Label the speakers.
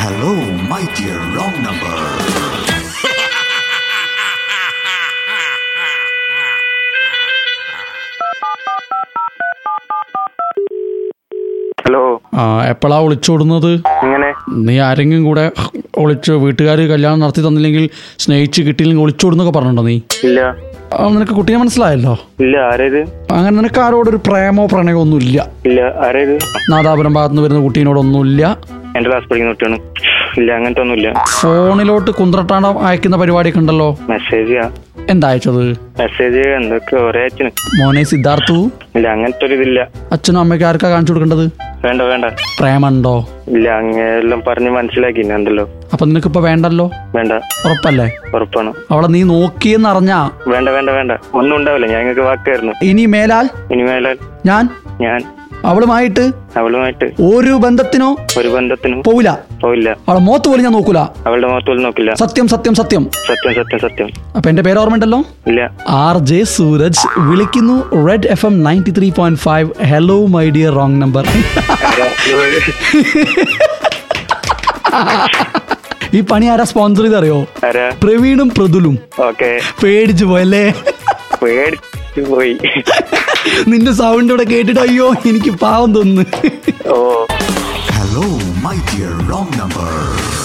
Speaker 1: Hello, my dear wrong number.
Speaker 2: Hello
Speaker 3: ആ എപ്പോഴാ ഒളിച്ചോടുന്നത്
Speaker 2: ഇങ്ങനെ
Speaker 3: നീ ആരെങ്കിലും കൂടെ ഒളിച്ച് വീട്ടുകാർ കല്യാണം നടത്തി തന്നില്ലെങ്കിൽ സ്നേഹിച്ച് കിട്ടിയില്ലെങ്കിൽ ഒളിച്ചോടുന്നൊക്കെ പറഞ്ഞിട്ടുണ്ടോ നീ
Speaker 2: ഇല്ല
Speaker 3: ആ, നിനക്ക് കുട്ടീനെ മനസ്സിലായല്ലോ
Speaker 2: ഇല്ല ആരേത്
Speaker 3: അങ്ങനെ നിനക്ക് ആരോടൊരു പ്രേമോ പ്രണയമോ ഒന്നുമില്ല
Speaker 2: ഇല്ല ആരേത്
Speaker 3: നാദാപുരം ഭാഗത്ത് നിന്ന് വരുന്ന കുട്ടീനോടൊന്നുമില്ല
Speaker 2: എന്റെ ക്ലാസ് പഠിക്കുന്ന കുട്ടിയാണ് ഇല്ല അങ്ങനത്തെ ഒന്നുമില്ല
Speaker 3: ഫോണിലോട്ട് കുന്ത്രട്ടാണ്ടം അയക്കുന്ന പരിപാടിയൊക്കെ ഉണ്ടല്ലോ
Speaker 2: മെസ്സേജ്
Speaker 3: എന്താ അയച്ചത്
Speaker 2: മെസ്സേജ് എന്തൊക്കെ ഒരേ അച്ഛന്
Speaker 3: മോനെ സിദ്ധാർത്ഥു
Speaker 2: ഇല്ല അങ്ങനത്തെ ഒരു ഇതില്ല
Speaker 3: അച്ഛനും അമ്മയ്ക്കും ആർക്കാ കാണിച്ചു കൊടുക്കേണ്ടത്
Speaker 2: വേണ്ട വേണ്ട
Speaker 3: പ്രേമുണ്ടോ
Speaker 2: ഇല്ല അങ്ങെല്ലാം പറഞ്ഞ് മനസ്സിലാക്കി ഉണ്ടല്ലോ
Speaker 3: അപ്പൊ നിനക്കിപ്പോ വേണ്ടല്ലോ
Speaker 2: വേണ്ട
Speaker 3: ഉറപ്പല്ലേ
Speaker 2: ഉറപ്പാണ്
Speaker 3: അവളെ നീ നോക്കിയെന്നറിഞ്ഞാ
Speaker 2: വേണ്ട വേണ്ട വേണ്ട ഒന്നും ഉണ്ടാവില്ല ഞാൻ നിങ്ങൾക്ക് വാക്കായിരുന്നു
Speaker 3: ഇനി മേലാൽ
Speaker 2: ഇനി മേലാൽ
Speaker 3: ഞാൻ
Speaker 2: ഞാൻ
Speaker 3: അവളുമായിട്ട്
Speaker 2: അവളുമായിട്ട്
Speaker 3: ഒരു ബന്ധത്തിനോ
Speaker 2: ഒരു ബന്ധത്തിനും
Speaker 3: പോവില്ല
Speaker 2: പോവില്ല
Speaker 3: അവളെ മുഖത്ത് പോലും ഞാൻ നോക്കൂല
Speaker 2: അവളുടെ മുഖത്ത് പോലും നോക്കില്ല
Speaker 3: സത്യം സത്യം സത്യം
Speaker 2: സത്യം സത്യം സത്യം
Speaker 3: അപ്പൊ എന്റെ പേര് ഓർമ്മയുണ്ടല്ലോ
Speaker 2: ഇല്ല
Speaker 3: ആർ ജെ സൂരജ് വിളിക്കുന്നു Red F M ninety three point five hello my dear wrong number ഈ പണി ആരാ സ്പോൺസർ ചെയ്തറിയോ
Speaker 2: ആരാ
Speaker 3: പ്രവീണും പ്രതുലും
Speaker 2: ഓക്കെ
Speaker 3: പേടിച്ചു പോയല്ലേ
Speaker 2: പേടിച്ചു പോയി
Speaker 3: നിന്റെ സൗണ്ട് ഇവിടെ കേട്ടിട്ട് അയ്യോ എനിക്ക് പാവം തോന്നുന്നു
Speaker 2: ഓ
Speaker 1: Hello, my dear wrong number.